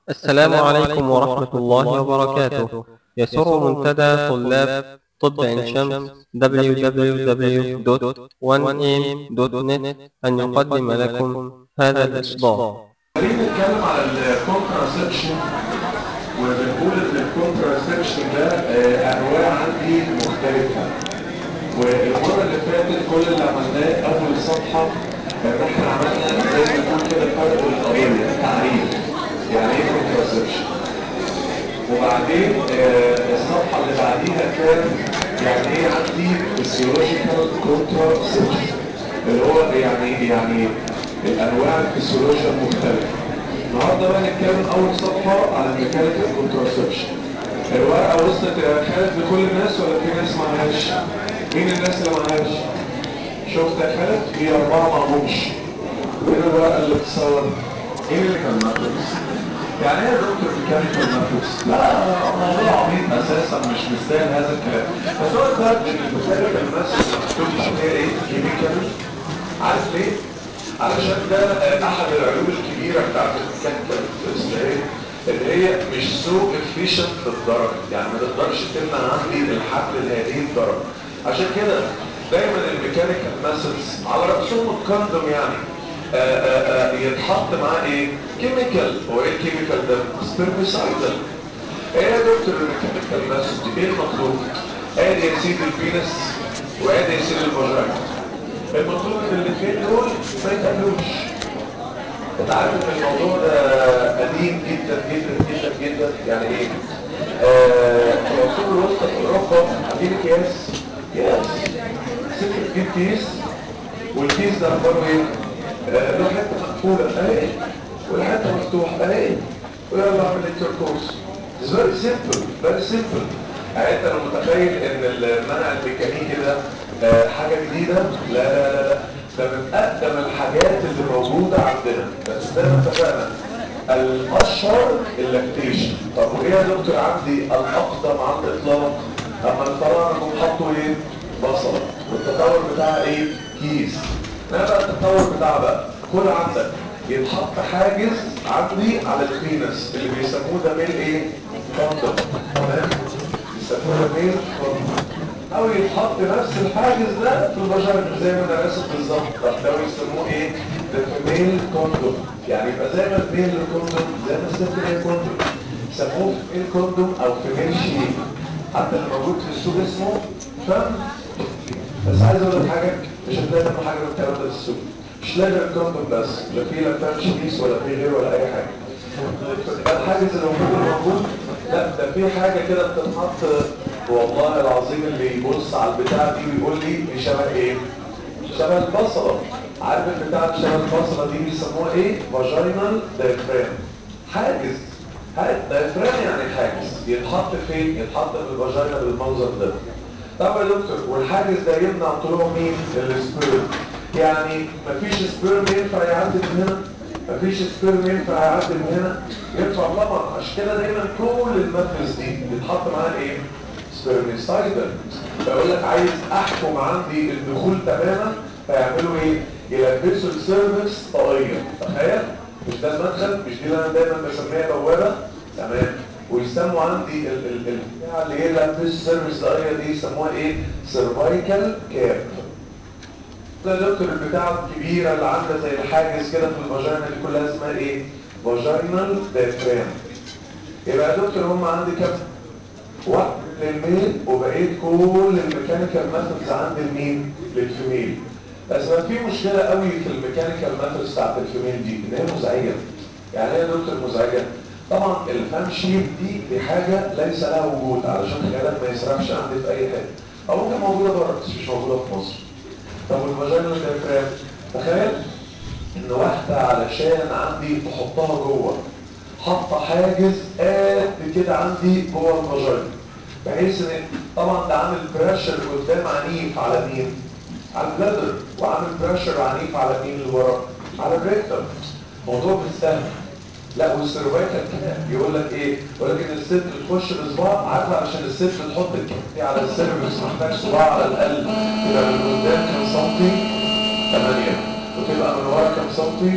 السلام عليكم ورحمة الله وبركاته يسر منتدى طلاب طب عين شمس www.1am.net أن يقدم لكم هذا الإصدار خلينا نتكلم على الكونتراسبشن وبنقول ان الكونتراسبشن ده آه، انواع عندي مختلفه والمره اللي فاتت كل اللي عملناه اول صفحه ان احنا عملنا زي ما نقول كده فرق القضيه تعريف يعني ايه كونتراسبشن وبعدين آه، الصفحه اللي بعديها كان يعني ايه عندي فيسيولوجيكال كونتراسبشن اللي هو يعني يعني الانواع الفسيولوجيا المختلفه النهارده بقى نتكلم اول صفحه على ميكانيكال كونتراسبشن الورقه وصلت يا خالد لكل الناس ولا في ناس معهاش مين الناس اللي معهاش شفت يا خالد في اربعه معهمش وين الورقه اللي بتصور ايه اللي كان ماتريكس يعني ايه يا دكتور ميكانيكال ماتريكس لا موضوع عبيط اساسا مش مستاهل هذا الكلام بس هو الفرق بين الميكانيكال ماتريكس مكتوب عليها ايه كيميكال عارف ليه علشان ده آه، احد العيوب الكبيره بتاعت الميكانيكال اللي هي اللي هي مش سو افيشنت للدرجه يعني ما تقدرش تمنع عندي الحمل لهذه الدرجه عشان كده دايما الميكانيكال ماسلز على راسهم الكاندوم يعني آه، آه، آه، يتحط معاه ايه كيميكال هو ايه الكيميكال ده سبيرميسايدل ايه يا دكتور الميكانيكال ماسلز دي ايه المطلوب ادي يا سيدي البينس وادي يا سيدي الفاجينا المطلوب ان الاثنين دول ما يتقابلوش انت عارف ان الموضوع ده قديم جدا جدا جدا جدا يعني ايه آه، في العصور الوسطى في اوروبا عاملين اكياس كياس ست تجيب كيس والكيس ده اخباره ايه آه، له حته مقفوله اهي والحته مفتوحه اهي ويلا اعمل انتركورس It's very simple very simple يعني انت لو متخيل ان المنع الميكانيكي ده آه، حاجه جديده لا لا لا لا ده من اقدم الحاجات اللي موجوده عندنا بس زي ما اتفقنا الاشهر اللاكتيشن طب وايه يا دكتور عندي الاقدم على الاطلاق اما الفراعنه كانوا حطوا ايه بصله والتطور بتاعها ايه كيس ما بقى التطور بتاعها بقى خد عندك يتحط حاجز عندي على البينس اللي بيسموه ده ميل ايه كوندوم تمام بيسموه ده ميل كوندوم او يتحط نفس الحاجز ده في البشر زي ما انا راسم بالظبط طب ده بيسموه ايه ده ميل كوندوم يعني يبقى زي ما الميل كوندوم زي ما الست ميل كوندوم يسموه ميل كوندوم او فيميل شيك حتى اللي موجود في السوق اسمه فم بس عايز اقول لك حاجه مش هتلاقي منه حاجه من الكلام ده في السوق مش لاقي غير الكوندوم بس لا في لا فاهم شيكيس ولا في غيره ولا اي حاجه الحاجز اللي موجود موجود لا ده في حاجه كده بتتحط والله العظيم اللي يبص على البتاع دي ويقول لي دي شبه ايه شبه البصله عارف البتاع اللي شبه البصله دي بيسموها ايه فاجينال دايفرام حاجز حاجز دايفرام يعني حاجز يتحط فين يتحط في الفاجينا بالمنظر ده طب يا دكتور والحاجز ده يمنع طلوع مين السبيرم يعني مفيش سبيرم ينفع يعدي من هنا مفيش سبيرم ينفع يعدي من هنا ينفع طبعا عشان كده دايما كل الماتريس دي بيتحط معاها ايه سبيرميسايدر بقول لك عايز احكم عندي الدخول تماما فيعملوا ايه يلبسوا السيرفكس طاقيه تخيل مش ده المدخل مش دي اللي انا دايما بسميها بوابه تمام ويسموا عندي ال ال ال بتاع اللي هي لبس السيرفكس طاقيه دي يسموها ايه سيرفايكال كاب ده يا دكتور البتاع الكبيره اللي عامله زي الحاجز كده في الفاجينا دي كلها اسمها ايه فاجينال دايفرام يبقى يا دكتور هم عندي كام واحد للميل وبقيت كل الميكانيكال ماثودز عند المين للفيميل بس ما في مشكله قوي في الميكانيكال ماثودز بتاعت الفيميل دي ان هي مزعجه يعني ايه يا دكتور مزعجه طبعا الفام شيب دي دي حاجه ليس لها وجود علشان خيالك ما يسرحش عندي في اي حته او ممكن موجوده بره بس مش موجوده في مصر طب والفاجينا دايفرام تخيل ان واحده علشان عندي تحطها جوه حاطه حاجز قد كده عندي جوه الفاجينا بحيث ان طبعا ده عامل بريشر قدام عنيف على مين؟ على البلادر وعامل بريشر عنيف على مين اللي ورا؟ على الريكتر موضوع مش سهل لا والسيرفايكال كده يقول لك ايه؟ يقول لك ان الست بتخش بصباع عارفه عشان الست تحط الكتف على السيرفكس محتاج صباع على الاقل يبقى من قدام كام سنتي؟ 8 وتبقى من ورا كام سنتي؟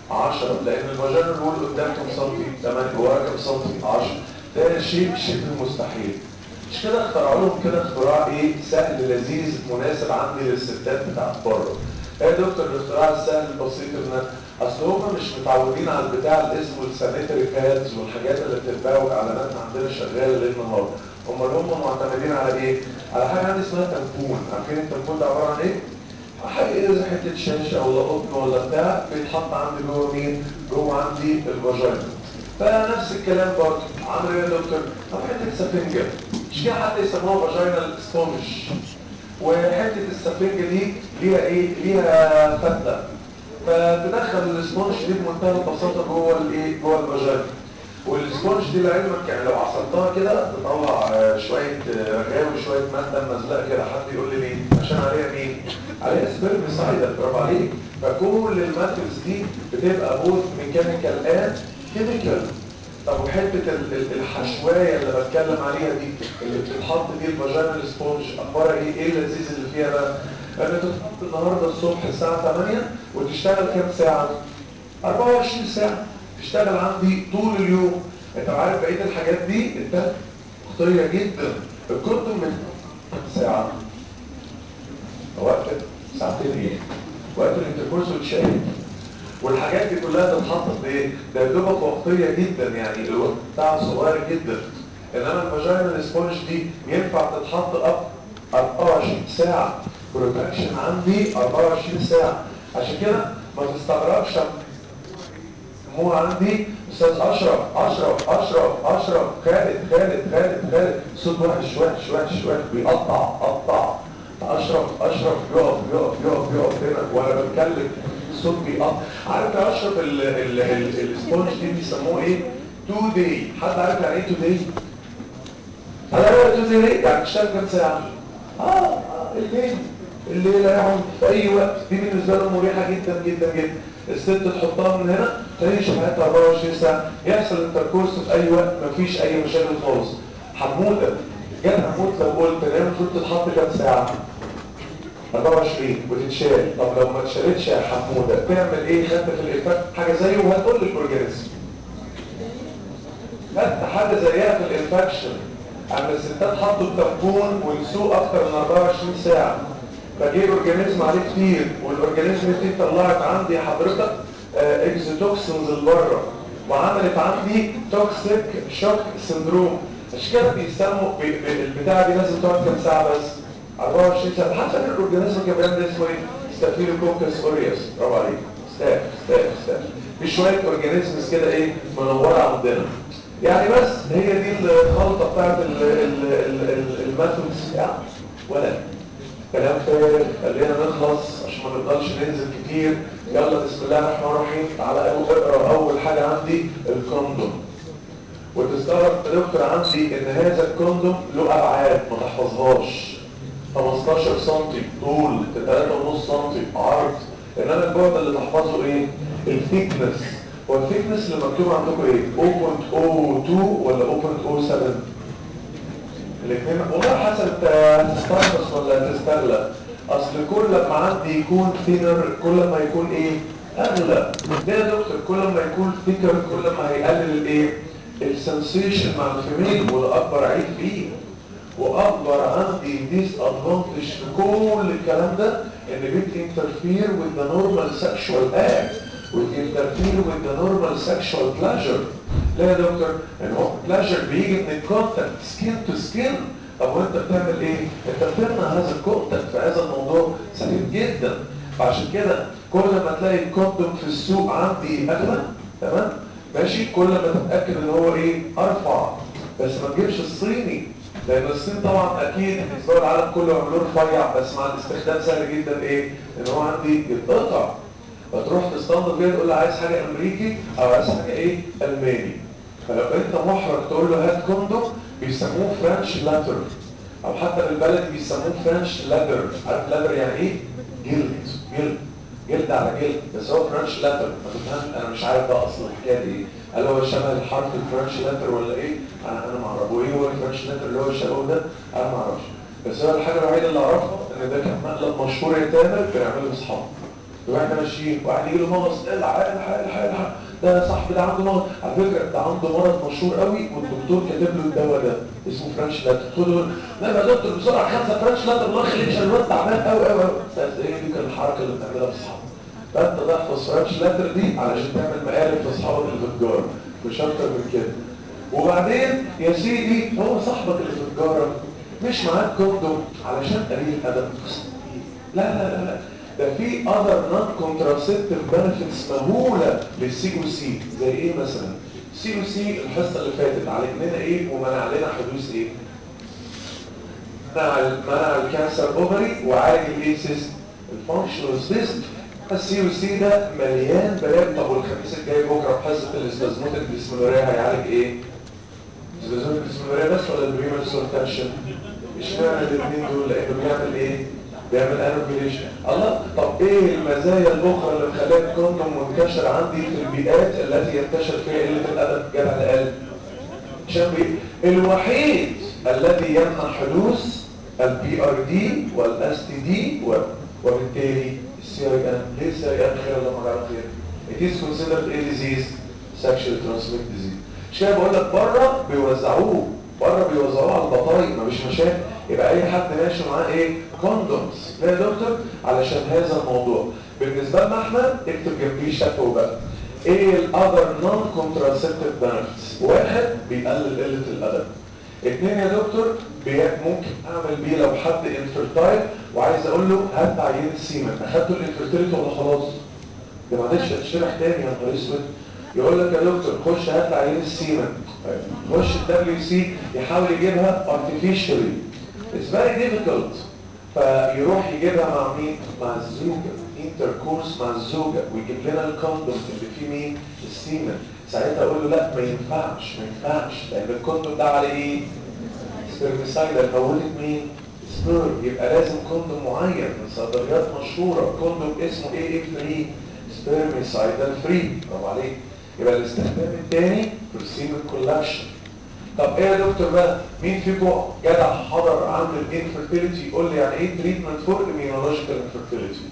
10 لان الفاجينا الوول قدام كام سنتي 8 ورا كام سنتي 10 ده شيء شبه مستحيل مش كده اخترعوا لهم كده اختراع ايه سهل لذيذ مناسب عندي للستات بتاعت بره ايه يا دكتور الاختراع السهل البسيط ان اصل هم مش متعودين على البتاع اللي اسمه السانيتري بادز والحاجات اللي بتتباع واعلاناتها عندنا شغاله ليل نهار امال هم معتمدين على ايه؟ على حاجه عندي اسمها تنفون عارفين التنفون ده عباره عن ايه؟ حاجه ايه زي حته شاشه ولا قطن ولا بتاع بيتحط عندي جوه مين؟ جوه عندي الفاجينا فنفس الكلام برضه عملوا ايه يا دكتور؟ طب حته سفنجه مش كده حتى يسموها فاجينال سبونج وحته السفنجه دي ليها ايه؟ ليها فتله فتدخل السبونج دي بمنتهى البساطه جوه الايه؟ جوه الفاجينا والسبونج دي لعلمك يعني لو عصرتها كده تطلع شويه رغاوي وشويه ماده مزلقه كده حد يقول لي ليه؟ عشان عليها مين؟ عليها سبيرمسايد برافو عليك فكل الماتريكس دي بتبقى بوث ميكانيكال اند كيميكال طب وحته الحشوايه اللي بتكلم عليها دي اللي بتتحط دي الفاجينال سبونج اخبارها ايه؟ ايه اللذيذ اللي فيها بقى؟ ان تتحط النهارده الصبح الساعه 8 وتشتغل كام ساعه؟ 24 ساعه تشتغل عندي طول اليوم انت عارف بقيه الحاجات دي انت خطيه جدا الكتب من كام ساعه؟ وقت ساعتين ايه؟ وقت الانتركورس والشاي والحاجات دي كلها تتحط في ايه؟ ده يا دوبك وقتيه جدا يعني الوقت بتاعها صغير جدا انما الفاجينال سبونج دي ينفع تتحط اب 24 ساعه بروتكشن عندي 24 ساعه عشان كده ما تستغربش مو عندي استاذ اشرف اشرف اشرف اشرف خالد خالد خالد خالد صوت وحش وحش وحش وحش بيقطع قطع اشرف اشرف يقف يقف يقف يقف هنا وانا بتكلم الصوت بيقطع عارف يا اشرف السبونج دي بيسموه ايه؟ تو داي حد عارف يعني ايه تو داي؟ انا تو داي يعني تشتغل كام ساعه؟ اه الليل الليله يعني في اي وقت دي بالنسبه لهم مريحه جدا جدا جدا الست تحطها من هنا تعيش حياتها 24 ساعه يحصل انتركورس في اي وقت مفيش اي مشاكل خالص حموده جت حمود لو قلت ان هي المفروض تتحط كام ساعه 24 وتتشال طب لو ما اتشالتش يا حموده تعمل ايه خدت في الانفاق حاجه زيه وهتقول لي الاورجانيزم خدت حاجه زيها في الانفكشن اما الستات حطوا التنفون ونسوه اكتر من 24 ساعه فجه اورجانيزم عليه كتير والاورجانيزم دي طلعت عندي حضرتك اكزوتوكسنز لبره وعملت عندي توكسيك شوك سندروم عشان كده بيسموا بي بي البتاعه دي لازم تقعد كام ساعه بس 24 ساعه حتى الاورجانيزم كمان ده اسمه ايه ستافيلوكوكس اوريوس برافو عليك ستاف ستاف ستاف في شويه اورجانيزمز كده ايه منوره عندنا يعني بس هي دي الخلطه بتاعت الماثودز يعني ولا كلام فارغ خلينا نخلص عشان ما نفضلش ننزل كتير يلا بسم الله الرحمن الرحيم تعالى اقرا اول حاجه عندي الكوندوم وتستغرب يا دكتور عندي ان هذا الكوندوم له ابعاد ما تحفظهاش 15 سم طول 3.5 سم عرض انما البعد اللي تحفظه ايه الثيكنس هو الثيكنس اللي مكتوب عندكم ايه 0.02 ولا 0.07 الاثنين والله حسب تستنقص ولا تستغلى اصل كل ما عندي يكون ثينر كل ما يكون ايه اغلى ده يا دكتور كل ما يكون ثيكر كل ما هيقلل الايه السنسيشن مع الفيميل وده اكبر عيب فيه واكبر عندي ديس ادفانتج في كل الكلام ده ان بيت انترفير with the normal sexual act with interfere with the normal sexual pleasure لا يا دكتور ان هو pleasure بيجي من الكونتاكت سكين تو سكين طب وانت بتعمل ايه؟ انت بتمنع هذا الكونتاكت في هذا الموضوع سهل جدا فعشان كده كل ما تلاقي الكوندوم في السوق عندي اغلى تمام؟ ماشي كل ما تتاكد ان هو ايه؟ ارفع بس ما تجيبش الصيني لان الصين طبعا اكيد بالنسبه العالم كله عملوه رفيع بس مع الاستخدام سهل جدا ايه؟ ان هو عندي يتقطع فتروح تستنضف بيها تقول له عايز حاجه امريكي او عايز حاجه ايه؟ الماني فلو انت محرج تقول له هات كوندوم بيسموه فرنش لاتر او حتى بالبلد بيسموه فرنش لاتر عارف لاتر يعني ايه؟ جلد جلد جلد على جلد بس هو فرنش لاتر ما تفهم انا مش عارف بقى اصل الحكايه دي ايه هل هو شبه الحرف الفرنش لاتر ولا ايه؟ انا انا ما اعرفه ايه هو الفرنش لاتر اللي هو الشبه ده؟ انا ما اعرفش بس هو الحاجه الوحيده اللي اعرفها ان ده كان مقلب مشهور يا تامر بنعمله لاصحابه واحنا ماشيين واحد يجي له مغص الحق الحق الحق الحق ده صاحبي ده عنده مرض على فكره ده عنده مرض مشهور قوي والدكتور كاتب له الدواء ده اسمه فرانش لاتر خده لا يا دكتور بسرعه خمسه فرانش لاتر الله يخليك عشان الواد تعبان قوي قوي قوي ايه دي كانت الحركه اللي بنعملها في اصحابنا فانت تحفظ فرانش لاتر دي علشان تعمل مقالب في اصحابك اللي في التجاره مش اكتر من كده وبعدين يا سيدي هو صاحبك اللي في التجاره مش معاك كوندوم علشان قليل ادب لا لا لا لا ده في other non contraceptive benefits مهولة للسي او سي زي ايه مثلا سي او سي الحصة اللي فاتت عالجنا ايه ومنع لنا حدوث ايه منع منع الكانسر اوفري وعالج الايسيس الفانكشنال سيست السي او سي ده مليان بلاوي طب والخميس الجاي بكره في حصه الاستازموتيك ديسمنوريا هيعالج ايه؟ الاستازموتيك ديسمنوريا بس ولا البريمال سورتنشن؟ اشمعنى الاثنين دول لانه بيعمل ايه؟ بيعمل انوبيليشن الله طب ايه المزايا الاخرى اللي مخليها الكوندوم منتشر عندي في البيئات التي ينتشر فيها قله الادب جدع القلب عشان الوحيد الذي يمنع حدوث البي ار دي والاس تي دي وبالتالي السي اي ان ليه السي اي ان خير الله مجال خير it is considered a disease sexual transmitted disease مش كده بقول لك بره بيوزعوه بره بيوزعوه على البطايق مفيش مشاكل يبقى اي حد ماشي معاه ايه كوندومز ليه يا دكتور علشان هذا الموضوع بالنسبه لنا احنا اكتب جنبيه شكوى بقى ايه الاذر نون كونتراسيبتيف بنفيتس واحد بيقلل قله الادب اثنين يا دكتور ممكن اعمل بيه لو حد انفرتايل وعايز اقول له هات عينه سيمن اخدته الانفرتيليتي ولا خلاص ده ما عادش هتشرح تاني يا نهار اسود يقول لك يا دكتور خش هات عينه السيمن خش الدبليو سي يحاول يجيبها artificially it's very difficult فيروح يجيبها مع مين مع الزوجة انتركورس مع الزوجة ويجيب لنا الكوندوم اللي فيه مين السيمن ساعتها اقول له لا ما ينفعش ما ينفعش لان الكوندوم ده على ايه سبرميسايد موتت مين سبيرم يبقى لازم كوندوم معين من صيدليات مشهورة كوندوم اسمه ايه ايه فري سبرميسايدال فري برافو عليك يبقى الاستخدام الثاني في السيمن كولكشن طب ايه يا دكتور بقى مين فيكم جدع حضر عامل انفيرتيليتي يقول لي يعني ايه تريتمنت فور immunological انفيرتيليتي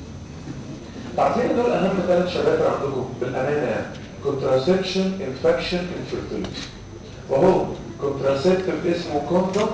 عارفين دول اهم ثلاث شباتر عندكم بالامانه يعني contraception infection infertility وهو contraceptive اسمه كوندوم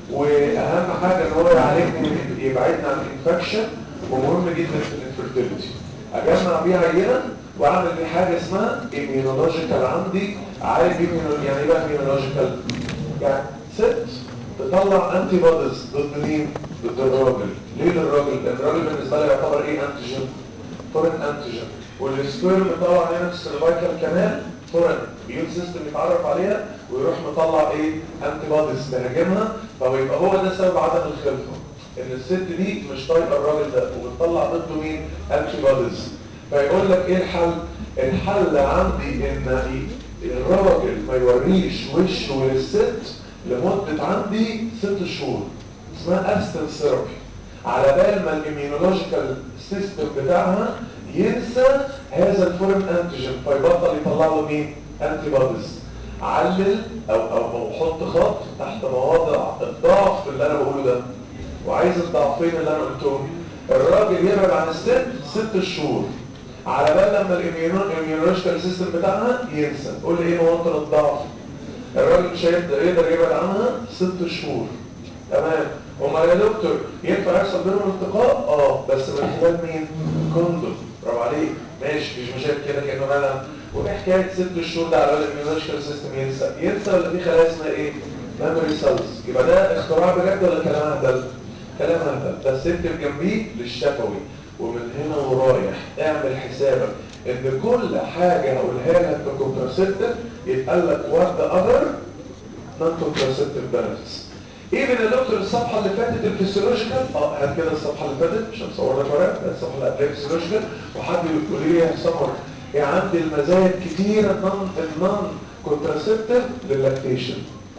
واهم حاجه ان هو يعالجني يبعدنا عن الانفكشن ومهم جدا في الانفيرتيليتي اجمع بيه عينه واعمل بيه حاجه اسمها immunological عندي عارف يعني ايه بقى immunological يعني ست تطلع انتي بوديز ضد مين ضد الراجل ليه للراجل لان الراجل بالنسبه لي يعتبر ايه انتيجين فورين انتيجين والسبيرم طلع هنا في السيرفايكال كمان فورين بيون سيستم يتعرف عليها ويروح مطلع ايه انتي بوديز تهاجمها فهو يبقى هو ده سبب عدم الخلفه ان الست دي مش طايقه الراجل ده وبتطلع ضده مين انتي بوديز فيقول لك ايه الحل الحل عندي ان الراجل ما يوريش وشه للست لمدة عندي ست شهور اسمها أستن ثيرابي على بال ما الاميونولوجيكال سيستم بتاعها ينسى هذا الفورم انتيجين فيبطل يطلع له مين انتي بوديز علل او او او حط خط تحت مواضع الضعف اللي انا بقوله ده وعايز الضعفين اللي انا قلتهم الراجل يبعد عن الست ست شهور على بال لما الاميونولوجيكال سيستم بتاعها ينسى قول لي ايه مواطن الضعف الراجل مش هيقدر يقدر يبعد عنها ست شهور تمام امال يا دكتور ينفع يحصل بينهم التقاء اه بس من خلال مين كوندوم برافو عليك ماشي مفيش مشاكل كده كانه بقى وايه حكايه ست شهور ده على بال الاميونولوجيكال سيستم ينسى ينسى ولا في خلايا اسمها ايه ميموري سيلز يبقى ده اختراع بجد ولا كلام اهبل كلام اهبل بس اكتب جنبيه للشفوي ومن هنا ورايح اعمل حسابك ان كل حاجة هقولها لك ككونتراسيبتيف يتقال لك وات ذا اذر نون كونتراسيبتيف بنفيتس ايه من يا دكتور الصفحة اللي فاتت الفسيولوجيكال اه هات كده الصفحة اللي فاتت مش هنصور لك ورق الصفحة اللي قبلها الفسيولوجيكال وحد يقول لي يا سمر ايه عندي المزايا الكتيرة النون النون كونتراسيبتيف للاكتيشن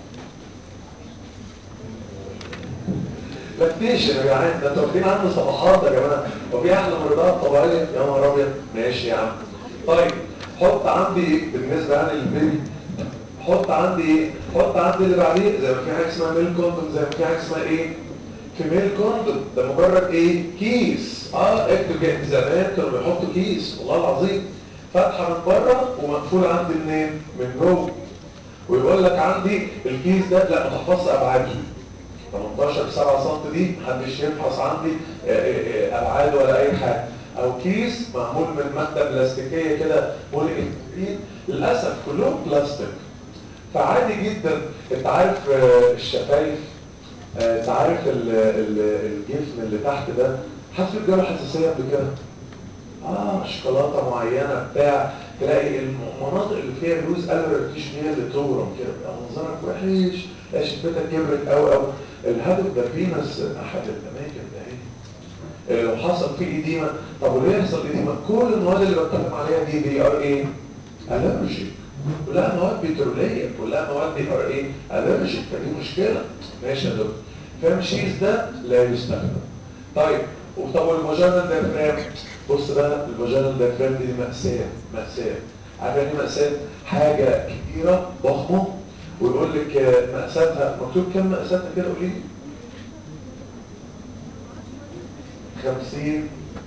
لاكتيشن يا جدعان ده انتوا واخدين عنه صفحات يا جماعه وفي احلى من الرضاعه الطبيعيه يا نهار ابيض ماشي يا عم طيب حط عندي ايه بالنسبه يعني للبيبي حط عندي ايه حط عندي اللي بعديه زي ما في حاجه اسمها ميل كوندوم زي ما في حاجه اسمها ايه فيميل كوندوم ده مجرد ايه كيس اه اكتب كده زمان كانوا بيحطوا كيس والله العظيم فتحه من بره ومقفول عندي منين من جوه ويقول لك عندي الكيس ده لا ما تحفظش ابعاده 18 7 سم دي محدش يفحص عندي ابعاد ولا اي حاجه او كيس معمول من ماده بلاستيكيه كده بولي إيثيلين. للاسف كلهم بلاستيك فعادي جدا انت عارف الشفايف انت عارف ال- ال- الجسم اللي تحت ده حد فيك جاله حساسيه قبل كده اه شوكولاته معينه بتاع تلاقي المناطق اللي فيها لوز الرتيش هي اللي تورم كده يبقى منظرك وحش شفتك كبرت قوي قوي الهدف ده فينس احد الاماكن ده ايه لو حصل فيه ايديما طب وليه يحصل ايديما كل المواد اللي بتكلم عليها دي دي ار ايه الرجيك كلها مواد بتروليه كلها مواد دي ار ايه الرجيك فدي مشكله ماشي يا دكتور فالشيز ده لا يستخدم طيب وطب والفاجينال ديافرام بص بقى الفاجينال ديافرام دي مأساة مأساة عارف يعني مأساة حاجة كبيرة ضخمة ويقول لك مأساتها مكتوب كم مأساتها كده قولي لي 50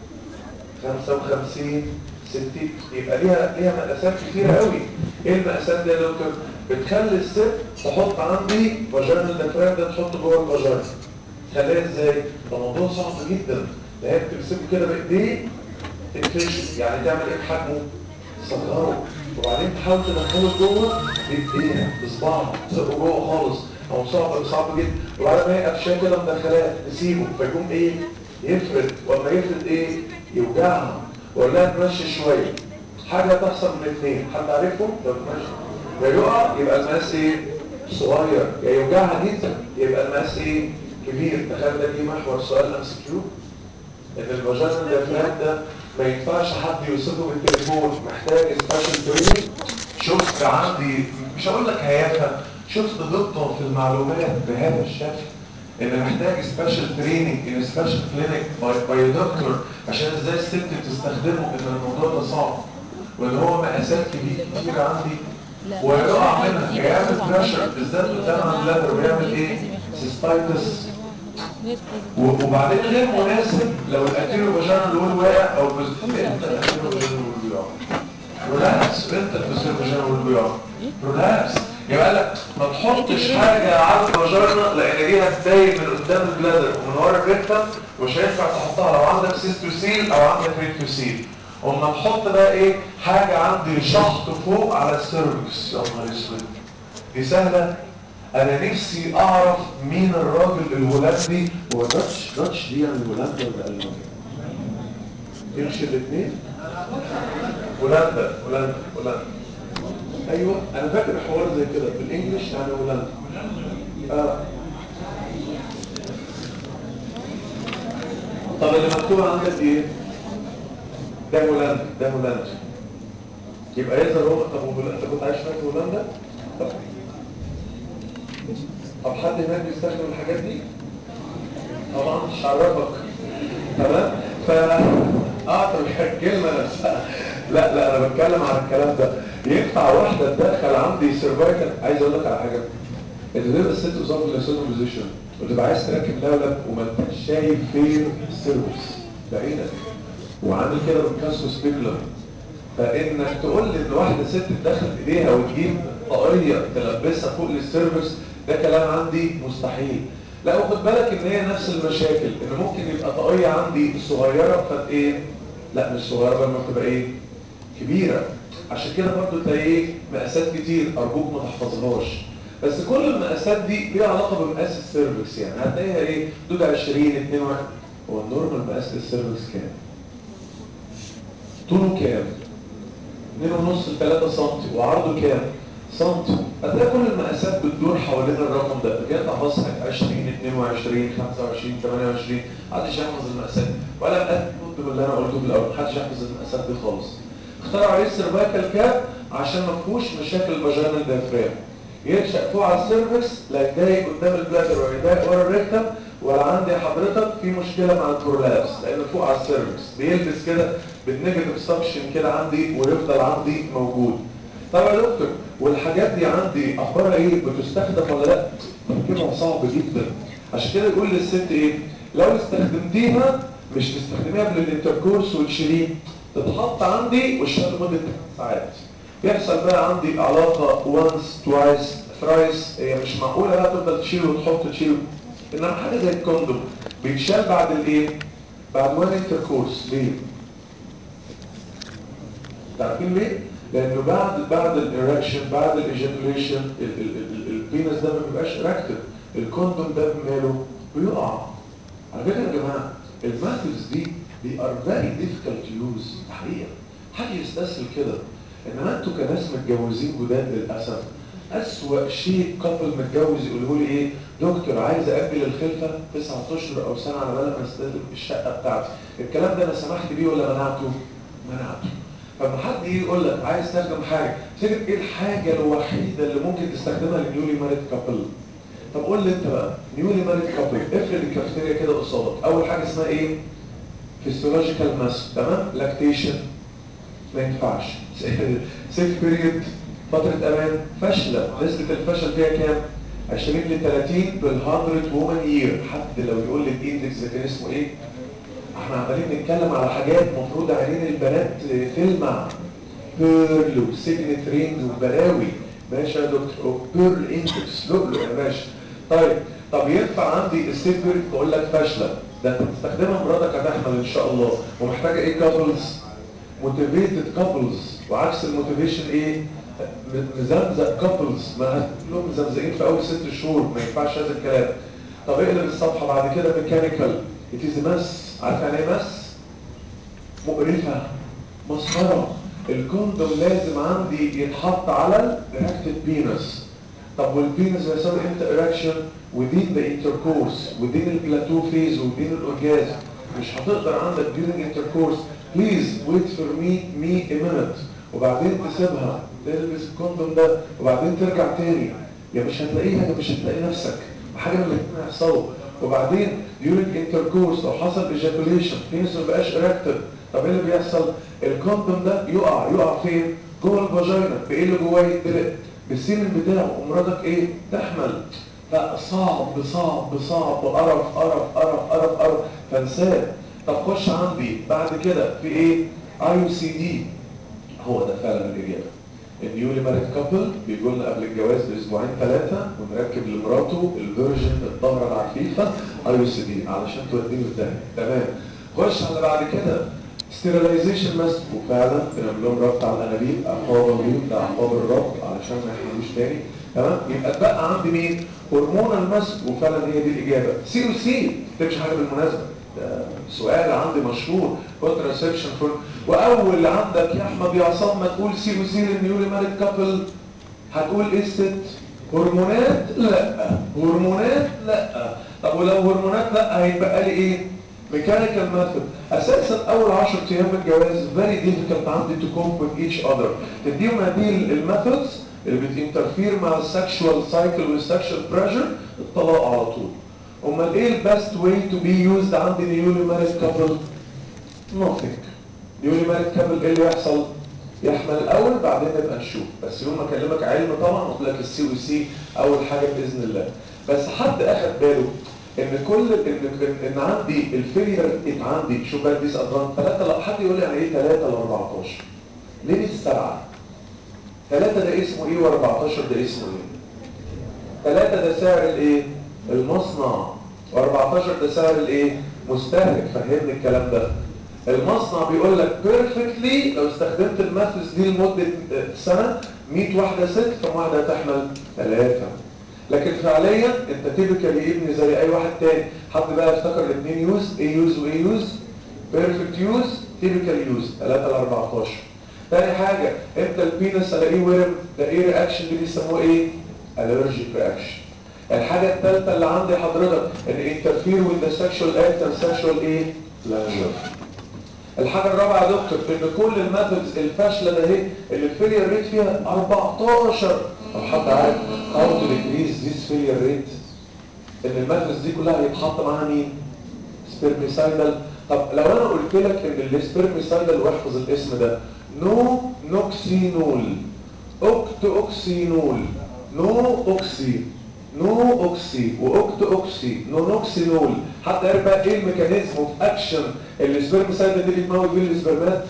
55 60 يبقى ليها ليها مقاسات كتيرة قوي ايه المقاسات دي يا دكتور بتخلي الست تحط عندي فاجينال ديافرام ده تحط جوه الفاجينا خليها ازاي ده موضوع صعب جدا ده هي بتمسكه كده بايديه تكفشه يعني تعمل ايه بحجمه تصغره وبعدين تحاول تدخله جوه بايديها بصباعها تزقه جوه خالص او صعب صعب جدا وبعد ما هي قفشاه كده مدخلاه تسيبه فيقوم ايه يفرد ولما يفرد ايه يوجعها ولا تمشي شويه حاجه تحصل من الاثنين حد عارفهم لو تمشي يا يقع يبقى المقاس ايه صغير يا يوجعها جدا يبقى المقاس ايه كبير تخيل ده جه محور سؤال ام سي كيو ان الفاجينا ديافرام ده ما ينفعش حد يوصفه بالتليفون محتاج سبيشال تريننج شفت عندي مش هقول لك هيافه شفت دقه في المعلومات بهذا الشكل ان محتاج سبيشال تريننج ان سبيشال كلينيك باي دكتور عشان ازاي الست تستخدمه ان الموضوع ده صعب وان هو مقاسات كبيره كتير عندي ويقع منها يعمل بريشر بالذات قدام عن اللاتر ويعمل ايه سيستايتس وبعدين غير مناسب لو الاتيرو فاجينا الول واقع او البوزيتيف انت الاتيرو فاجينا الول بيقع رولابس انت البوزيتيف فاجينا الول بيقع رولابس يبقى لك ما تحطش حاجه على الفاجينا لان دي هتضايق من قدام البلادر ومن ورا الريكتم ومش هينفع تحطها لو عندك سيستوسيل او عندك ريكتوسيل اما نحط بقى ايه حاجه عندي شحط فوق على السيرفكس يا نهار اسود دي سهله انا نفسي اعرف مين الراجل الهولندي هو داتش داتش دي يعني هولندا ولا المانيا يمشي الاثنين هولندا هولندا هولندا ايوه انا فاكر حوار زي كده بالانجلش يعني هولندا اه طب اللي مكتوب عندك ايه ده هولندا ده هولندا يبقى يظهر هو طب هولندا انت كنت عايش هناك في هولندا طب طب حد هناك بيستخدم الحاجات دي طبعا مش هعرفك تمام ف اه طب الكلمه نفسها لا لا انا بتكلم عن الكلام ده ينفع واحده تدخل عندي سيرفايكال عايز اقول لك على حاجه انت بيبقى الست قصاد الاسود بوزيشن وتبقى عايز تركب لولب وما انتش شايف فين السيرفكس بعينك وعامل كده بالكاسو سبيكلر فانك تقول لي ان واحده ست تدخل ايديها وتجيب طاقيه تلبسها فوق السيرفكس ده كلام عندي مستحيل لا وخد بالك ان هي نفس المشاكل ان ممكن يبقى طاقيه عندي صغيره فت ايه لا مش صغيره لما تبقى ايه كبيره عشان كده برضو تلاقي ايه مقاسات كتير ارجوك ما تحفظهاش بس كل المقاسات دي ليها علاقه بمقاس السيرفكس يعني هتلاقيها ايه دود 20 22 هو النورمال مقاس السيرفكس كام طوله كام 2.5 ل 3 سم وعرضه كام سم هتلاقي كل المقاسات بتدور حوالين الرقم ده بجد تحفظ 20 22 25 28 محدش يحفظ المقاسات ولا مقاد باللي انا قلته في الاول محدش يحفظ المقاسات دي خالص اخترعوا عليه السيرفايكال كاب عشان ما فيهوش مشاكل الفاجينال ديافرام ينشأ فوق على السيرفكس لا يتضايق قدام البلادر ولا يتضايق ورا الريكتم ولا عندي حضرتك في مشكله مع البرولابس لان فوق على السيرفكس بيلبس كده بالنيجاتيف سكشن كده عندي ويفضل عندي موجود طب يا دكتور والحاجات دي عندي اخبارها ايه بتستخدم ولا لا تركيبها صعب جدا عشان كده يقول للست ايه لو استخدمتيها مش تستخدميها قبل الانتركورس وتشيليه تتحط عندي واشتغل لمده ساعات يحصل بقى عندي علاقه وانس توايس ثرايس هي مش معقوله بقى تفضل تشيله وتحط تشيله انما حاجه زي الكوندوم بيتشال بعد الايه بعد وان انتركورس ليه تعرفين ليه لانه بعد بعد الاريكشن بعد الايجاكوليشن البينس ده ما بيبقاش اركتد الكوندوم ده ماله بيقع على فكره يا جماعه الماثودز دي دي ار فيري ديفيكالت تو يوز حقيقه حد يستسهل كده انما انتوا كناس متجوزين جداد للاسف اسوأ شيء كابل متجوز يقولوا لي ايه دكتور عايز اجل الخلفه تسعة اشهر او سنه على بال ما استلم الشقه بتاعتي الكلام ده انا سمحت بيه ولا منعته منعته فلما حد يجي يقول لك عايز تستخدم حاجه تفتكر ايه الحاجه الوحيده اللي ممكن تستخدمها للنيولي ماريد كابل طب قول لي انت بقى نيولي ماريد كابل افرض الكافتيريا كده قصادك اول حاجه اسمها ايه فيسيولوجيكال ماس تمام لاكتيشن ما ينفعش سيف بيريد فترة امان فاشلة نسبة الفشل فيها كام 20 ل 30 بال100 وومن يير حد لو يقول لي الاندكس ده كان اسمه ايه احنا عمالين نتكلم على حاجات مفروض عينين البنات تلمع بيرل وسيجنت رينج وبلاوي ماشي يا دكتور بيرل اندكس لؤلؤ يا باشا طيب طب ينفع عندي السيف بيرل تقول لك فاشله ده انت بتستخدمها مراتك هتحمل ان شاء الله ومحتاجه ايه كابلز موتيفيتد كابلز وعكس الموتيفيشن ايه مزمزق كابلز ما كلهم مزمزقين في اول ست شهور ما ينفعش هذا الكلام طب اقلب الصفحه بعد كده ميكانيكال اتيز مس عارف يعني ايه مس مقرفه مسخره الكوندوم لازم عندي يتحط على الرياكتد بينس طب والبينس بيساوي امتى اريكشن within the intercourse within البلاتو فيز within الاورجازم مش هتقدر عندك during intercourse please wait for me me a minute وبعدين تسيبها تلبس الكوندوم ده وبعدين ترجع تاني يا مش هتلاقيها يا مش هتلاقي نفسك حاجه من الاثنين هيحصلوا وبعدين during intercourse لو حصل ejaculation بينس ما بقاش erected طب ايه اللي بيحصل الكوندوم ده يقع يقع فين جوه الفاجينا بايه اللي جواه يتدلق بالسيمن بتاعه ومراتك ايه تحمل لا صعب صعب صعب قرف قرف قرف قرف قرف فانساه طب خش عندي بعد كده في ايه اي سي دي هو ده فعلا الاجابه النيولي ماريد كابل بيقول لنا قبل الجواز باسبوعين ثلاثه ونركب لمراته الفيرجن الظهر العفيفه اي سي دي علشان توديني في داهيه تمام خش على بعد كده ستيرلايزيشن ماسك وفعلا بنعمل لهم ربط على الانابيب احفاظ البيوت ده احفاظ الربط علشان ما يحملوش تاني تمام يبقى اتبقى عندي مين هرمون المسك وفعلا هي دي الاجابه سي او سي ما تكتبش حاجه بالمناسبه ده سؤال عندي مشهور كونتراسبشن فور واول عندك يا احمد يا عصام ما تقول سي او سي للنيولي ماريد كابل هتقول ايه الست هرمونات لا هرمونات لا طب ولو هرمونات لا هيتبقى لي ايه ميكانيكال ميثود اساسا اول 10 ايام من الجواز فيري ديفيكالت عندي تو كومب وذ ايتش اذر تديهم هذه الميثودز اللي بتنترفير مع السكشوال سايكل والسكشوال بريشر الطلاق على طول امال ايه البيست واي تو بي يوزد عند نيولي ماريد كابل نوثينج نيولي ماريد كابل ايه اللي يحصل يحمل الاول بعدين نبقى نشوف بس يوم ما اكلمك علم طبعا اقول لك السي او سي اول حاجه باذن الله بس حد اخد باله ان كل ان ان عندي الفيلير ريت عندي شوف بقى ديس ادفانت 3 لا حد يقول لي يعني ايه 3 ل 14 ليه مش 7 3 ده اسمه ايه و14 ده اسمه ايه 3 ده سعر الايه المصنع و14 ده سعر الايه مستهلك فهمني الكلام ده المصنع بيقول لك بيرفكتلي لو استخدمت الماثس دي لمده سنه 100 واحده ست كم واحده هتحمل ثلاثه لكن فعليا انت تيبيكال يا ابني زي اي واحد تاني حد بقى افتكر الاثنين يوز ايه يوز وايه يوز بيرفكت يوز تيبيكال يوز 3 ل 14 تاني حاجه امتى البينس الاقيه ورم ده ايه رياكشن دي بيسموه ايه الرجيك رياكشن الحاجه الثالثه اللي عندي حضرتك ان انترفير وذ ذا سكشوال اكت اند سكشوال ايه بلانجر الحاجة الرابعة يا دكتور ان كل الميثودز الفاشلة ده اهي اللي الفيلير ريت فيها 14 طب حد عارف how to decrease this failure rate ان الميثودز دي كلها هيتحط معاها مين سبيرميسايدال طب لو انا قلت لك ان السبيرميسايدال واحفظ الاسم ده نو نوكسينول اوكت اوكسينول نو اوكسي نو اوكسي واوكت اوكسي نونوكسينول حد عارف بقى ايه الميكانيزم اوف اكشن السبرم سايد دي بتموت بيه الاسبرمات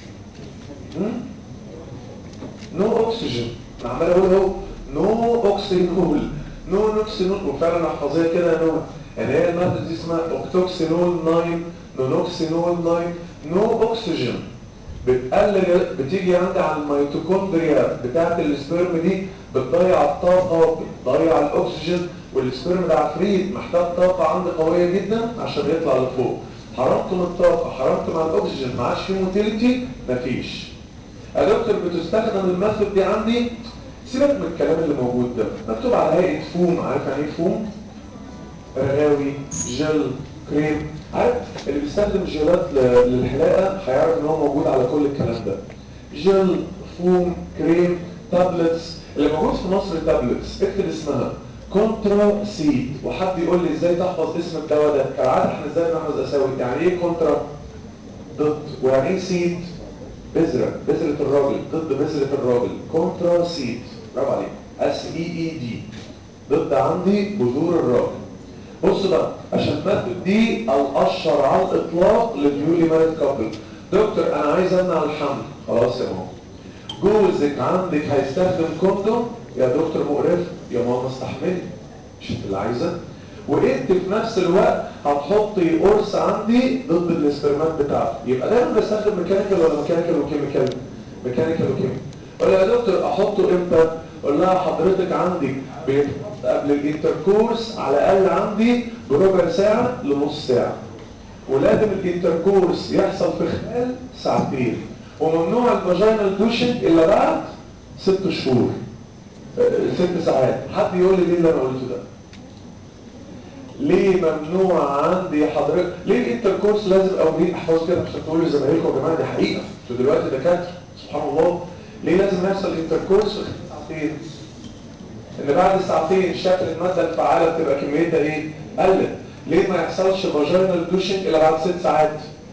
نو اوكسجين انا عمال اقول اهو نو اوكسينول نو نوكسينول وفعلا احفظيها كده يا نوع يعني هي الماده دي اسمها اوكتوكسينول 9 نونوكسينول 9 نو اوكسجين بتقلل بتيجي عندي على الميتوكوندريا بتاعت السبرم دي بتضيع الطاقة بتضيع الأكسجين والسبرم ده عفريت محتاج طاقة عندي قوية جدا عشان يطلع لفوق حرمت من الطاقة حرمت مع الأكسجين ما عادش فيه موتيليتي مفيش يا دكتور بتستخدم الميثود دي عندي سيبك من الكلام اللي موجود ده مكتوب على هيئة فوم عارف يعني ايه فوم؟ رغاوي جل كريم عارف اللي بيستخدم جيلات ل- للحلاقه هيعرف ان هو موجود على كل الكلام ده جل فوم كريم تابلتس اللي موجود في مصر تابلتس اكتب اسمها كونترا سيد وحد يقول لي ازاي تحفظ اسم الدواء ده كالعاده احنا ازاي بنحفظ اساوي يعني ايه كونترا ضد ويعني ايه سيد بذره بذره الراجل ضد بذره الراجل كونترا سيد برافو عليك اس اي اي دي ضد عندي بذور الراجل بص بقى عشان المادة دي الاشهر على الاطلاق للنيولي مارد كابل دكتور انا عايز امنع الحمل خلاص يا ماما جوزك عندك هيستخدم كوندوم يا دكتور مقرف يا ماما استحملي مش انت اللي عايزه وانت في نفس الوقت هتحطي قرص عندي ضد الاسبرمات بتاعته يبقى دايما بستخدم ميكانيكال ولا ميكانيكال وكيميكال ميكانيكال وكيميكال قول لها يا دكتور احطه امتى قول لها حضرتك عندك بيتحط قبل الانتركورس على الاقل عندي بربع ساعه لنص ساعه ولازم الانتركورس يحصل في خلال ساعتين وممنوع الفاجينال دوشنج الا بعد ست شهور آه، ست ساعات حد يقول لي ليه اللي انا قلته ده ليه ممنوع عندي حضرتك ليه الانتركورس لازم او ليه احفظ كده عشان تقولوا لزمايلكم يا جماعه دي حقيقه انتوا دلوقتي دكاتره سبحان الله ليه لازم يحصل انتركورس في خلال ساعتين ان بعد ساعتين شكل الماده الفعاله بتبقى كميتها ايه قلت ليه ما يحصلش فاجينال دوشنج الا بعد ست ساعات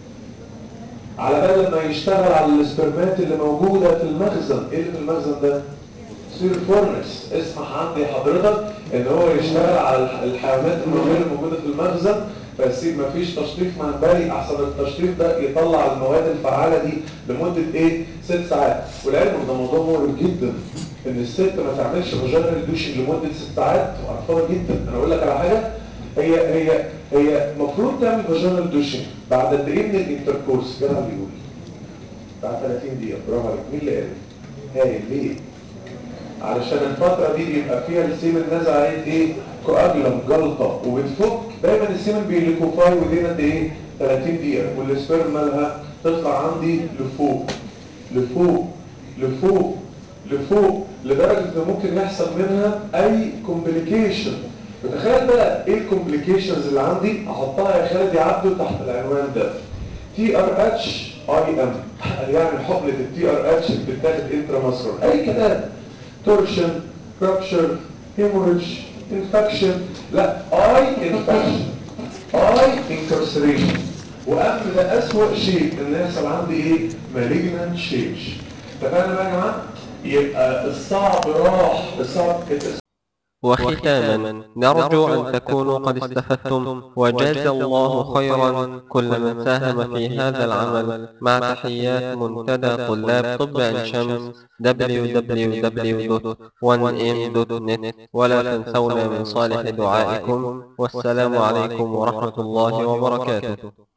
على بال لما يشتغل على الاسبرمات اللي موجوده في المخزن ايه اللي في المخزن ده سير فورنس اسمح عندي حضرتك ان هو يشتغل على الح- الحيوانات الموجوده الموجوده في المخزن فيسيب مفيش تشطيف منبري احسن التشطيف ده يطلع المواد الفعاله دي لمده ايه ست ساعات والعلم ده موضوع مهم جدا ان الست ما تعملش فاجينال دوشنج لمده ست ساعات وارفضها جدا انا اقول لك على حاجه هي هي هي المفروض تعمل فاجينال دوشنج بعد قد ايه من الانتركورس جدع اللي يقول بعد 30 دقيقه برافو عليك مين اللي قال هايل ليه علشان الفترة دي بيبقى فيها السيمن نازل عليه ايه كواجلم جلطة وبتفك دايما السيمن بيليكوفاي ودينا قد ايه 30 دقيقة والسبيرم مالها تطلع عندي لفوق لفوق لفوق لفوق لدرجة ان ممكن يحصل منها اي كومبليكيشن وتخيل بقى ايه الكومبليكيشنز اللي عندي احطها يا خالد يعدوا تحت العنوان ده تي ار اتش اي ام يعني حقنة التي ار اتش بتتاخد انترا اي كلام تورشن رابشر هيموريج انفكشن لا اي انفكشن اي انكرسريشن واهم ده اسوأ شيء ان يحصل عندي ايه مالجنان تشينج اتفقنا بقى يا جماعه يبقى الصعب راح الصعب وختاما نرجو أن تكونوا قد استفدتم وجاز الله خيرا كل من ساهم في هذا العمل مع تحيات منتدى طلاب طب عين شمس www.1m.net ولا تنسونا من صالح دعائكم والسلام عليكم ورحمة الله وبركاته